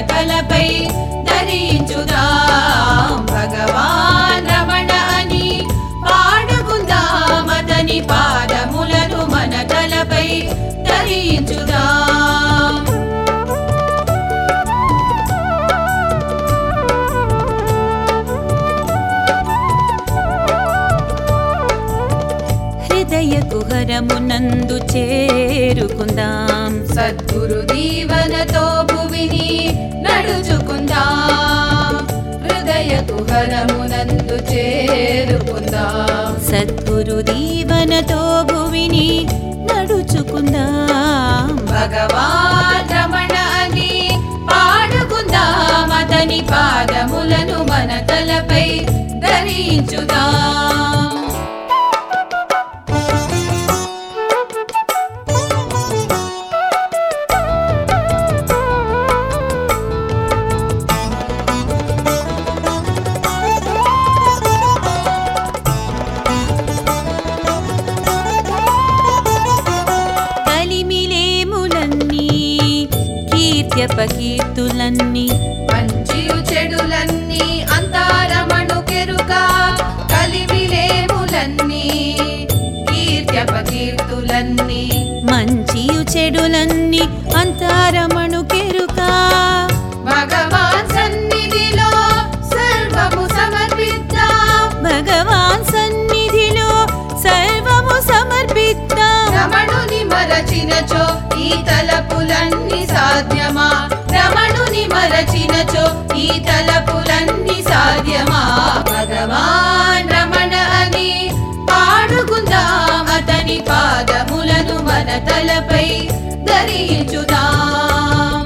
తలపై ధరించుదాం భగవాన్ రమణ అని పాడుకుందాం అతని పాదములను మన తలపై ధరించుదాం హృదయ కుహరమునందు చేరుకుందాం సద్గురు దీవనతో భువిని నడుచుకుందాం హృదయ కుహరమునందు చేరుకుందాం సద్గురు దీవనతో భువిని నడుచుకుందాం భగవాన్ రమణ అని పాడుకుందాం అతని పాదములను మన తలపై ధరించుదాం కలిమిలేములన్నీ కీర్త్యపకీర్తులన్నీ మంచియు చెడులన్నీ అంతారమణు కెరుక కలిమిలేములన్నీ కీర్త్యపకీర్తులన్నీ మంచియు చెడులన్నీ అంతారమణు కెరుక భగవాన్ సన్నిధిలో సర్వము సమర్పిద్దాం భగవాన్ సన్నిధిలో సర్వము సమర్పిద్దాం రమణుని మరచినచో ఈ తలపులన్నీ సాధ్యమా రమణుని మరచినచో ఈ తలపులన్నీ సాధ్యమా భగవాన్ రమణ అని పాడుకుందాం అతని పాదములను మన తలపై ధరించుదాం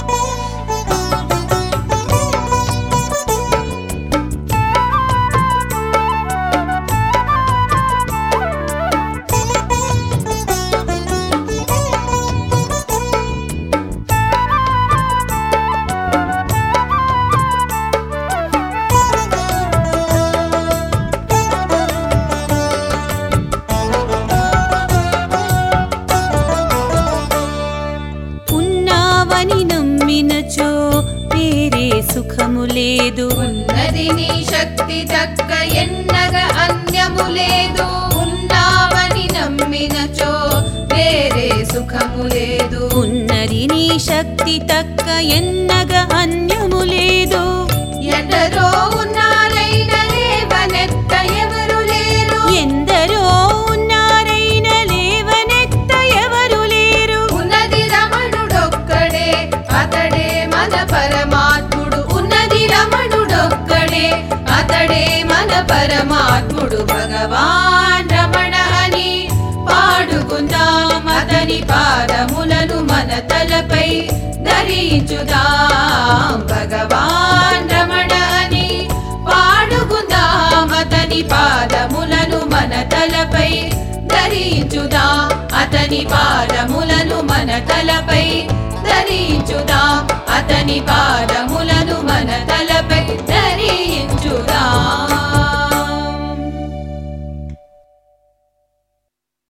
ఉన్నావని నమ్మినచో వేరే సుఖము లేదు ఉన్నది నీ శక్తి తక్క ఎన్నగ అన్యము లేదు ఉన్నావని నమ్మినచో వేరే సుఖము లేదు ఉన్నది నీ శక్తి తక్క ఎన్నగ అన్యము లేదు ఎందరో ఉన్నారైన లేవనెత్త ఎవరు లేరు ఎందరో ఉన్నారైన లేవనెత్త ఎవరు లేరు ఉన్నది రమణుడొక్కడే అతడే మన పరమాత్ముడు ఉన్నది రమణుడొక్కడే అతడే మన పరమాత్ముడు భగవాన్ రమణ అని పాడుకుందాం అతని పాదములను మన తలపై ధరించుదాం భగవాన్ రమణ అని పాడుకుందాం అతని పాదములను మన తలపై ధరించుదాం అతని పాదములను మన తలపై ధరించుదాం అతని పా